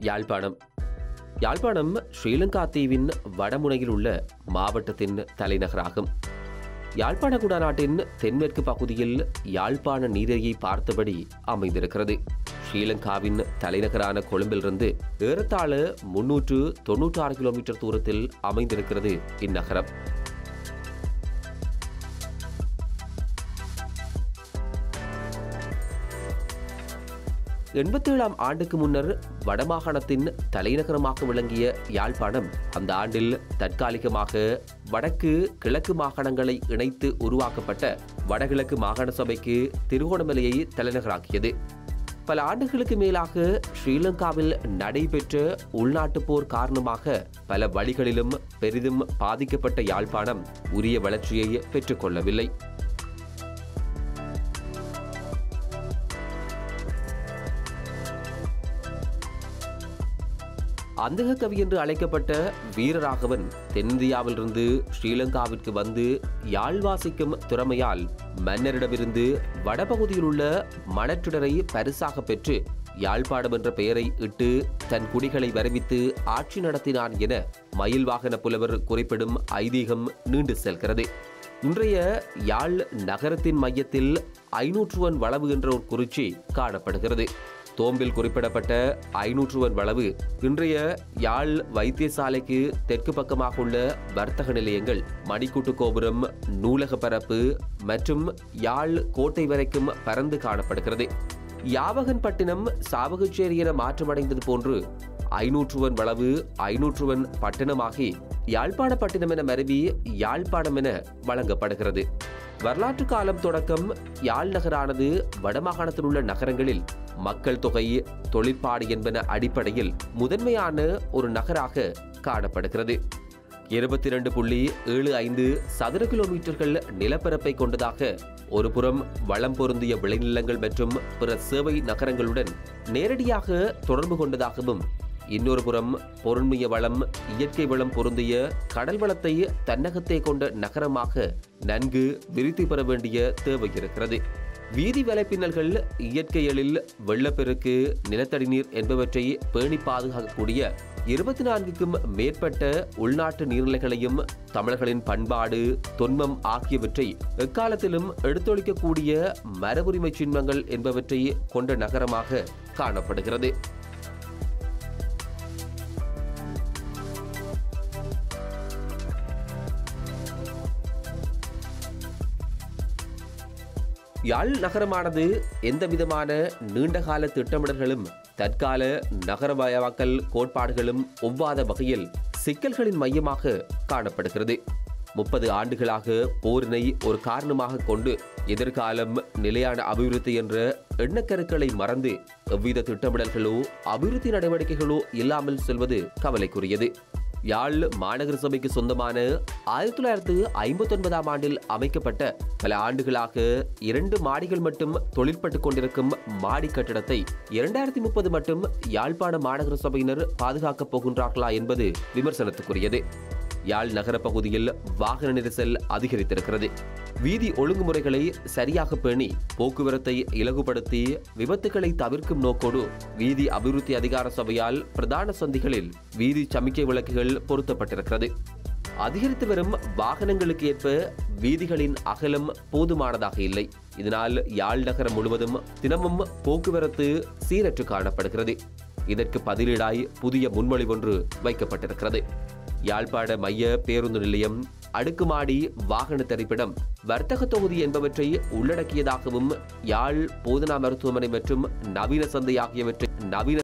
யாழ்ப்பாணம் யாழ்ப்பாணம் ஸ்ரீலங்கா தீவின் வடமுனையில் உள்ள மாவட்டத்தின் தலைநகராகும் யாழ்ப்பாண குடாநாட்டின் தென்மேற்கு பகுதியில் யாழ்ப்பாண நீரையை பார்த்தபடி அமைந்திருக்கிறது ஸ்ரீலங்காவின் தலைநகரான கொழும்பிலிருந்து ஏறத்தாழ முன்னூற்று தொன்னூற்றி ஆறு கிலோமீட்டர் தூரத்தில் அமைந்திருக்கிறது இந்நகரம் எண்பத்தேழாம் ஆண்டுக்கு முன்னர் வடமாகாணத்தின் தலைநகரமாக விளங்கிய யாழ்ப்பாணம் அந்த ஆண்டில் தற்காலிகமாக வடக்கு கிழக்கு மாகாணங்களை இணைத்து உருவாக்கப்பட்ட வடகிழக்கு மாகாண சபைக்கு திருகோணமலையை தலைநகராக்கியது பல ஆண்டுகளுக்கு மேலாக ஸ்ரீலங்காவில் நடைபெற்ற உள்நாட்டுப் போர் காரணமாக பல வழிகளிலும் பெரிதும் பாதிக்கப்பட்ட யாழ்ப்பாணம் உரிய வளர்ச்சியை பெற்றுக்கொள்ளவில்லை அந்தக கவி என்று அழைக்கப்பட்ட வீரராகவன் தென்னிந்தியாவிலிருந்து ஸ்ரீலங்காவிற்கு வந்து யாழ் வாசிக்கும் திறமையால் மன்னரிடமிருந்து வடபகுதியில் உள்ள மணற்றிடரை பரிசாக பெற்று யாழ்ப்பாணம் என்ற பெயரை இட்டு தன் குடிகளை வரவித்து ஆட்சி நடத்தினான் என மயில் வாகன புலவர் குறிப்பிடும் ஐதீகம் நீண்டு செல்கிறது இன்றைய யாழ் நகரத்தின் மையத்தில் ஐநூற்றுவன் வளவு என்ற ஒரு குறிச்சி காணப்படுகிறது தோம்பில் குறிப்பிடப்பட்ட ஐநூற்றுவன் வளவு இன்றைய யாழ் வைத்தியசாலைக்கு தெற்கு பக்கமாக உள்ள வர்த்தக நிலையங்கள் மணிக்கூட்டு கோபுரம் நூலக பரப்பு மற்றும் யாழ் கோட்டை வரைக்கும் பறந்து காணப்படுகிறது யாவகன் பட்டினம் சாவகச்சேரி என மாற்றமடைந்தது போன்று ஐநூற்றுவன் வளவு ஐநூற்றுவன் பட்டினமாகி யாழ்ப்பாண பட்டினம் என மருவி யாழ்ப்பாணம் என வழங்கப்படுகிறது வரலாற்று காலம் தொடக்கம் யாழ் நகரானது வடமாகாணத்தில் உள்ள நகரங்களில் மக்கள் தொகை தொழிற்பாடு என்பன அடிப்படையில் முதன்மையான ஒரு நகராக காணப்படுகிறது இருபத்தி இரண்டு புள்ளி ஏழு ஐந்து சதுர கிலோமீட்டர்கள் நிலப்பரப்பை கொண்டதாக ஒரு புறம் வளம் பொருந்திய விளைநிலங்கள் மற்றும் பிற சேவை நகரங்களுடன் நேரடியாக தொடர்பு கொண்டதாகவும் இன்னொரு புறம் பொருண்மைய வளம் இயற்கை வளம் பொருந்திய கடல் வளத்தை தன்னகத்தே கொண்ட நகரமாக நன்கு விருத்தி பெற வேண்டிய தேவை இருக்கிறது வீதி வலைப்பின்னல்கள் இயற்கை எழில் வெள்ளப்பெருக்கு நிலத்தடி நீர் என்பவற்றை பேணி பாதுகாக்கக்கூடிய இருபத்தி நான்குக்கும் மேற்பட்ட உள்நாட்டு நீர்நிலைகளையும் தமிழர்களின் பண்பாடு தொன்மம் ஆகியவற்றை எக்காலத்திலும் எடுத்தொழிக்கக்கூடிய மரபுரிமை சின்மங்கள் என்பவற்றை கொண்ட நகரமாக காணப்படுகிறது யாழ் நகரமானது எந்தவிதமான நீண்டகால திட்டமிடல்களும் தற்கால நகரமயமாக்கல் கோட்பாடுகளும் ஒவ்வாத வகையில் சிக்கல்களின் மையமாக காணப்படுகிறது முப்பது ஆண்டுகளாக போரினை ஒரு காரணமாக கொண்டு எதிர்காலம் நிலையான அபிவிருத்தி என்ற எண்ணக்கருக்களை மறந்து எவ்வித திட்டமிடல்களோ அபிவிருத்தி நடவடிக்கைகளோ இல்லாமல் செல்வது கவலைக்குரியது யாழ் மாநகர சபைக்கு சொந்தமான ஆயிரத்தி தொள்ளாயிரத்து ஐம்பத்தி ஒன்பதாம் ஆண்டில் அமைக்கப்பட்ட பல ஆண்டுகளாக இரண்டு மாடிகள் மட்டும் தொழிற்பட்டுக் கொண்டிருக்கும் மாடி கட்டடத்தை இரண்டாயிரத்தி முப்பது மட்டும் யாழ்ப்பாண மாநகர சபையினர் பாதுகாக்கப் போகின்றார்களா என்பது விமர்சனத்துக்குரியது யாழ் நகர பகுதியில் வாகன நெரிசல் அதிகரித்திருக்கிறது வீதி ஒழுங்குமுறைகளை சரியாக பேணி போக்குவரத்தை இலகுபடுத்தி விபத்துகளை தவிர்க்கும் நோக்கோடு வீதி அபிவிருத்தி அதிகார சபையால் பிரதான சந்திகளில் வீதி சமிக்கை விளக்குகள் பொருத்தப்பட்டிருக்கிறது அதிகரித்து வரும் வாகனங்களுக்கு ஏற்ப வீதிகளின் அகலம் போதுமானதாக இல்லை இதனால் யாழ் நகரம் முழுவதும் தினமும் போக்குவரத்து சீரற்று காணப்படுகிறது இதற்கு பதிலீடாய் புதிய முன்மொழிவு ஒன்று வைக்கப்பட்டிருக்கிறது யாழ்ப்பாண மைய பேருந்து நிலையம் அடுக்குமாடி வாகன தரிப்பிடம் வர்த்தக தொகுதி என்பவற்றை உள்ளடக்கியதாகவும் யாழ் போதனா மருத்துவமனை மற்றும் நவீன சந்தை ஆகியவற்றை நவீன